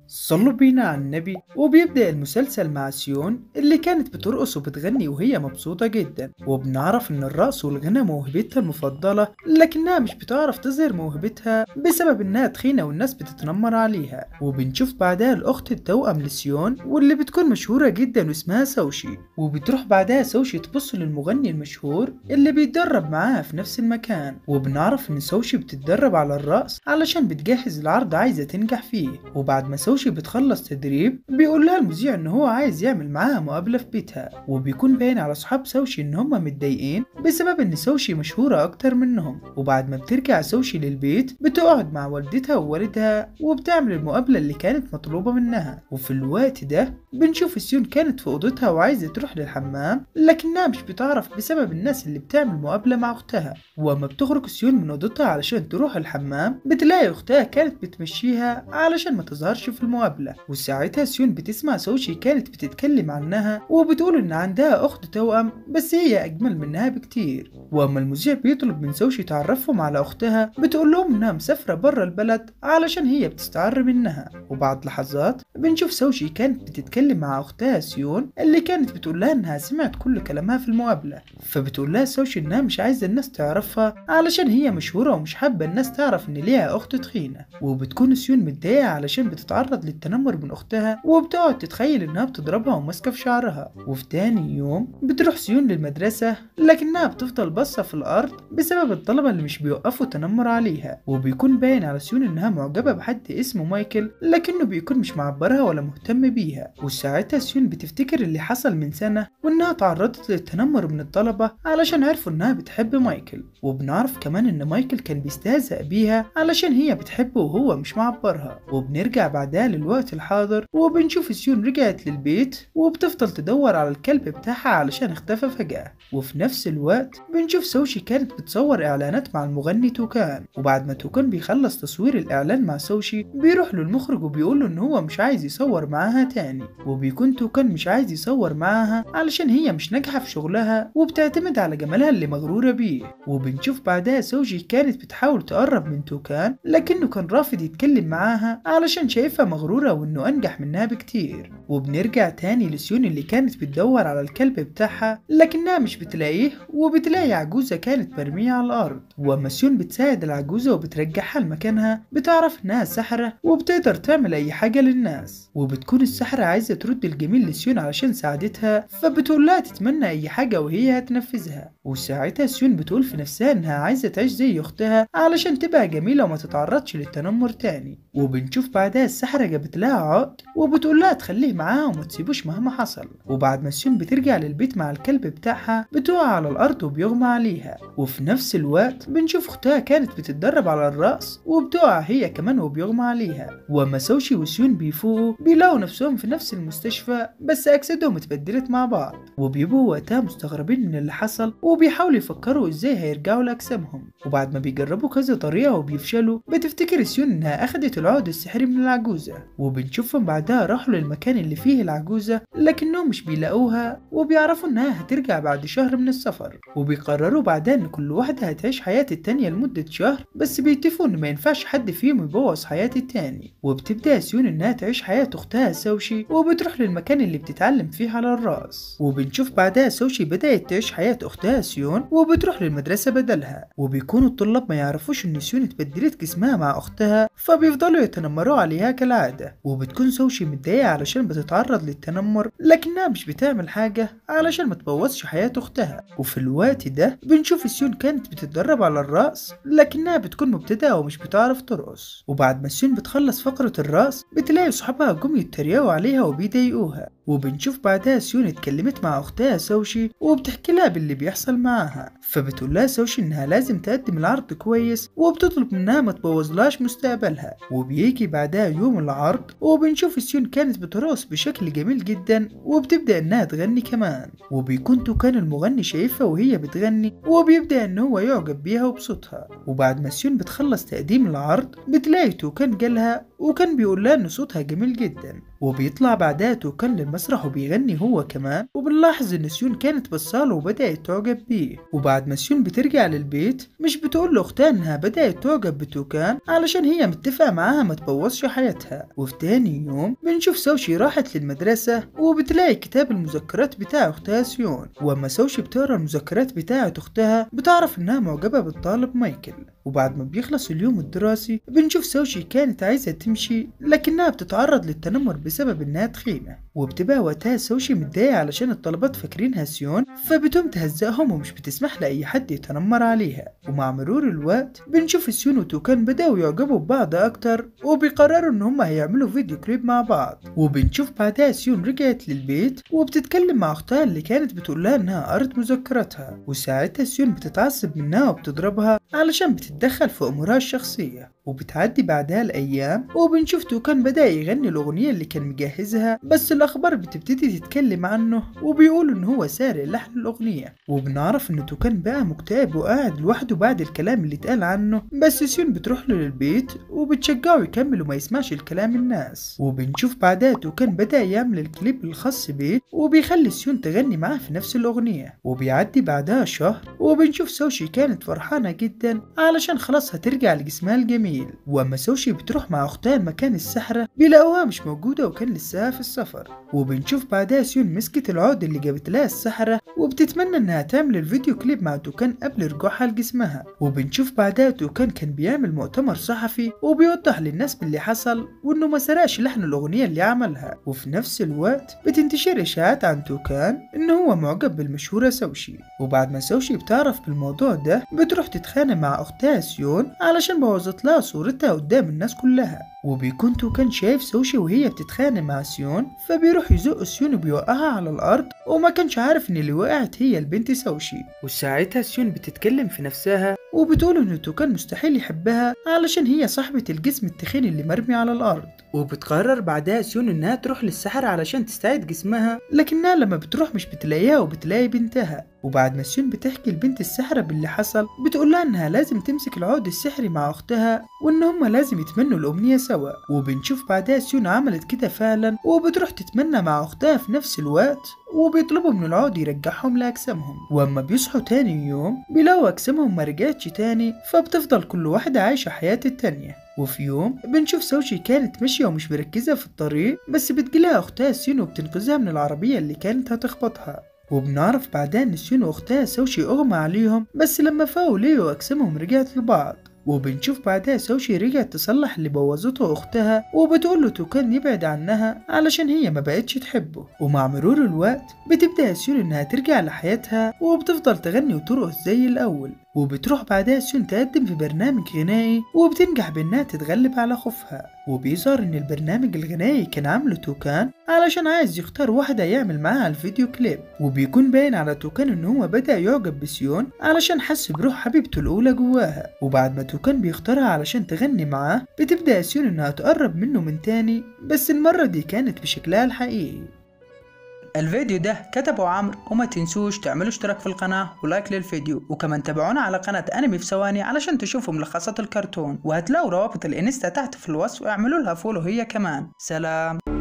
صلوا بينا على النبي وبيبدأ المسلسل مع سيون اللي كانت بترقص وبتغني وهي مبسوطة جدا وبنعرف ان الرقص والغنى موهبتها المفضلة لكنها مش بتعرف تظهر موهبتها بسبب انها تخينة والناس بتتنمر عليها وبنشوف بعدها الاخت التوأم لسيون واللي بتكون مشهورة جدا واسمها سوشي وبتروح بعدها سوشي تبص للمغني المشهور اللي بيتدرب معاها في نفس المكان وبنعرف ان سوشي بتتدرب على الرقص علشان بتجهز العرض عايزة تنجح فيه وبعد ما سوشي بتخلص تدريب بيقول لها المذيع ان هو عايز يعمل معاها مقابلة في بيتها وبيكون باين على اصحاب سوشي ان هم متضايقين بسبب ان سوشي مشهورة اكتر منهم وبعد ما بترجع سوشي للبيت بتقعد مع والدتها ووالدها وبتعمل المقابلة اللي كانت مطلوبة منها وفي الوقت ده بنشوف سيون كانت في اوضتها وعايزة تروح للحمام لكنها مش بتعرف بسبب الناس اللي بتعمل مقابلة مع اختها وأما بتخرج سيون من اوضتها علشان تروح الحمام بتلاقي اختها كانت بتمشيها علشان ما تظهرش في المقابلة وساعتها سيون بتسمع سوشي كانت بتتكلم عنها وبتقول ان عندها اخت توأم بس هي اجمل منها بكتير واما المذيع بيطلب من سوشي تعرفهم على اختها بتقول لهم انها مسافرة بره البلد علشان هي بتستعر منها وبعد لحظات بنشوف سوشي كانت بتتكلم مع اختها سيون اللي كانت بتقول لها انها سمعت كل كلامها في المقابلة فبتقول لها سوشي انها مش عايزة الناس تعرفها علشان هي مشهورة ومش حابة الناس تعرف ان ليها اخت تخينة وبتكون سيون متضايقة علشان بتتعرض للتنمر من اختها وبتقعد تتخيل انها بتضربها وماسكة في شعرها وفي تاني يوم بتروح سيون للمدرسة لكنها بتفضل باصة في الارض بسبب الطلبة اللي مش بيوقفوا تنمر عليها وبيكون باين على سيون انها معجبة بحد اسمه مايكل لكنه بيكون مش معبرها ولا مهتم بيها وساعتها سيون بتفتكر اللي حصل من سنة وانها تعرضت للتنمر من الطلبة علشان عرفوا انها بتحب مايكل وبنعرف كمان ان مايكل كان بيستهزأ بيها علشان هي بتحبه وهو مش معبرها وبنرجع بعدها للوقت الحاضر وبنشوف سيون رجعت للبيت وبتفضل تدور على الكلب بتاعها علشان اختفى فجأة وفي نفس الوقت بنشوف سوشي كانت بتصور اعلانات مع المغني توكان وبعد ما توكان بيخلص تصوير الاعلان مع سوشي بيروح له المخرج وبيقول له ان هو مش عايز يصور معاها تاني وبيكون توكان مش عايز يصور معاها علشان هي مش ناجحة في شغلها وبتعتمد على جمالها اللي مغرورة بيه وبنشوف بعدها سوجي كانت بتحاول تقرب من توكان لكنه كان رافض يتكلم معاها علشان شايفها مغرورة وانه انجح منها بكتير وبنرجع تاني لسيون اللي كانت بتدور على الكلب بتاعها لكنها مش بتلاقيه وبتلاقي عجوزة كانت مرمية على الأرض وأما سيون بتساعد العجوزة وبترجعها لمكانها بتعرف إنها سحرة وبتقدر تعمل أي حاجة للناس وبتكون السحرة عايزة ترد الجميل لسيون علشان ساعدتها فبتقول لها تتمنى أي حاجة وهي هتنفذها وساعتها سيون بتقول في نفسها إنها عايزة تعيش زي أختها علشان تبقى جميلة وما تتعرضش للتنمر تاني وبنشوف بعدها السحرة جابت لها عقد وبتقول لها تخليه معاها وما تسيبوش مهما حصل وبعد ما سيون بترجع للبيت مع الكلب بتاعها بتقع على الأرض وبيغمى عليها وفي نفس الوقت بنشوف أختها كانت بتتدرب على الرقص وبتقع هي كمان وبيغمى عليها وأما سوشي وسيون بيفوقوا بيلاقوا نفسهم في نفس المستشفى بس أجسادهم اتبدلت مع بعض وبيبقوا وقتها مستغربين من اللي حصل وبيحاولوا يفكروا ازاي هيرجعوا لأجسامهم وبعد ما بيجربوا كذا طريقة وبيفشلوا بتفتكر سيون إنها أخدت العقد السحري من العجوزة وبنشوفهم بعدها راحوا للمكان اللي فيه العجوزة لكنهم مش بيلاقوها وبيعرفوا إنها هترجع بعد شهر من السفر وبيقرروا بعدها إن كل واحدة هتعيش حياة التانية لمدة شهر بس بيتفقوا إن ما ينفعش حد فيهم يبوظ حياة التاني وبتبدأ سيون إنها تعيش حياة أختها سوشي وبتروح للمكان اللي بتتعلم فيه على الرأس وبنشوف بعدها سوشي بدأت تعيش حياة أختها سيون وبتروح للمدرسة بدلها وبيكونوا الطلاب ما يعرفوش إن سيون اتبدلت جسمها مع أختها فبيفضلوا يتنمروا عليها كالعادة وبتكون سوشي متضايقة علشان بتتعرض للتنمر لكنها مش بتعمل حاجة علشان ما تبوظش حياة أختها وفي الوقت ده بنشوف سيون كانت بتتدرب على الرقص لكنها بتكون مبتدئة ومش بتعرف ترقص وبعد ما سيون بتخلص فقرة الرقص بتلاقي صحابها جم يتريقوا عليها وبيضايقوها وبنشوف بعدها سيون اتكلمت مع أختها سوشي وبتحكي لها باللي بيحصل معاها فبتقول لها سوشي إنها لازم تقدم العرض كويس وبتطلب منها ما تبوظلهاش مستقبلها وبيجي بعدها يوم العرض وبنشوف سيون كانت بترقص بشكل جميل جدا وبتبدأ إنها تغني كمان وبيكون توكان المغني شايفها وهي بتغني وبيبدأ إن هو يعجب بيها وبصوتها وبعد ما سيون بتخلص تقديم العرض بتلاقي توكان جالها وكان بيقول لها إن صوتها جميل جدا وبيطلع بعدها توكان للمسرح وبيغني هو كمان وبنلاحظ إن سيون كانت بصاله وبدأت تعجب بيه وبعد ما سيون بترجع للبيت مش بتقول لأختها إنها بدأت تعجب بتوكان علشان هي متفقة معاها ما تبوظش حياتها وفي تاني يوم بنشوف سوشي راحت للمدرسة وبتلاقي كتاب المذكرات بتاع أختها سيون وأما سوشي بتقرا المذكرات بتاعة أختها بتعرف إنها معجبة بالطالب مايكل وبعد ما بيخلص اليوم الدراسي بنشوف سوشي كانت عايزة تمشي لكنها بتتعرض للتنمر بسبب إنها تخينة وبتبقى وقتها سوشي متضايقة علشان الطلبات فاكرينها سيون فبتقوم تهزقهم ومش بتسمح لأي حد يتنمر عليها ومع مرور الوقت بنشوف سيون وتوكان بدأوا يعجبوا ببعض أكتر وبيقرروا إن هما هيعملوا فيديو كليب مع بعض وبنشوف بعدها سيون رجعت للبيت وبتتكلم مع أختها اللي كانت بتقول لها إنها قرت مذكراتها وساعتها سيون بتتعصب منها وبتضربها علشان بتتدخل في أمورها الشخصية وبتعدي بعدها الأيام وبنشوف توكان بدأ يغني الأغنية اللي كان مجهزها بس الأخبار بتبتدي تتكلم عنه وبيقولوا إن هو سارق لحن الأغنية وبنعرف إن توكان بقى مكتئب وقاعد لوحده بعد الكلام اللي اتقال عنه بس سيون بتروح له للبيت وبتشجعه يكمل وما يسمعش الكلام الناس وبنشوف بعدها توكان بدأ يعمل الكليب الخاص بيه وبيخلي سيون تغني معاه في نفس الأغنية وبيعدي بعدها شهر وبنشوف سوشي كانت فرحانة جدا علشان خلاص هترجع لجسمها الجميل جميل واما سوشي بتروح مع اختها مكان السحرة بيلاقوها مش موجودة وكان لساها في السفر وبنشوف بعدها سيون مسكت العود اللي جابت لها السحرة وبتتمنى انها تعمل الفيديو كليب مع توكان قبل رجوعها لجسمها وبنشوف بعدها توكان كان بيعمل مؤتمر صحفي وبيوضح للناس باللي حصل وانه ما سرقش لحن الاغنية اللي عملها وفي نفس الوقت بتنتشر اشاعات عن توكان ان هو معجب بالمشهورة سوشي وبعد ما سوشي بتعرف بالموضوع ده بتروح تتخانق مع اختها سيون علشان بوظت لها صورتها قدام الناس كلها وبيكون توكان شايف سوشي وهي بتتخانق مع سيون فبيروح يزق سيون وبيوقعها على الارض وما كانش عارف ان اللي وقعت هي البنت سوشي وساعتها سيون بتتكلم في نفسها وبتقول ان توكان مستحيل يحبها علشان هي صاحبة الجسم التخين اللي مرمي على الارض وبتقرر بعدها سيون انها تروح للسحر علشان تستعيد جسمها لكنها لما بتروح مش بتلاقيها وبتلاقي بنتها وبعد ما سيون بتحكي لبنت السحرة باللي حصل بتقول لها انها لازم تمسك العود السحري مع اختها وان هما لازم يتمنوا الامنية سوا وبنشوف بعدها سيون عملت كده فعلا وبتروح تتمنى مع اختها في نفس الوقت وبيطلبوا من العود يرجعهم لأجسامهم وأما بيصحوا تاني يوم بيلاقوا أجسامهم ما رجعتش تاني فبتفضل كل واحدة عايشة حياة التانية وفي يوم بنشوف سوشي كانت ماشية ومش مركزة في الطريق بس بتجيلها أختها سين وبتنقذها من العربية اللي كانت هتخبطها وبنعرف بعدها إن سين وأختها سوشي أغمى عليهم بس لما فاقوا لقوا أجسامهم رجعت لبعض وبنشوف بعدها سوشي رجعت تصلح اللي بوظته اختها وبتقول له توكان يبعد عنها علشان هي ما بقتش تحبه ومع مرور الوقت بتبدا سيون انها ترجع لحياتها وبتفضل تغني وترقص زي الاول وبتروح بعدها سيون تقدم في برنامج غنائي وبتنجح بانها تتغلب على خوفها وبيظهر ان البرنامج الغنائي كان عامله توكان علشان عايز يختار واحدة يعمل معاها الفيديو كليب وبيكون باين على توكان ان هو بدأ يعجب بسيون علشان حس بروح حبيبته الاولى جواها وبعد ما توكان بيختارها علشان تغني معاه بتبدأ سيون انها تقرب منه من تاني بس المرة دي كانت بشكلها الحقيقي الفيديو ده كتبه عمرو وما تنسوش تعملوا اشتراك في القناة ولايك للفيديو وكمان تابعونا على قناة انمي في ثواني علشان تشوفوا ملخصات الكرتون وهتلاقوا روابط الانستا تحت في الوصف واعملوا لها فولو هي كمان سلام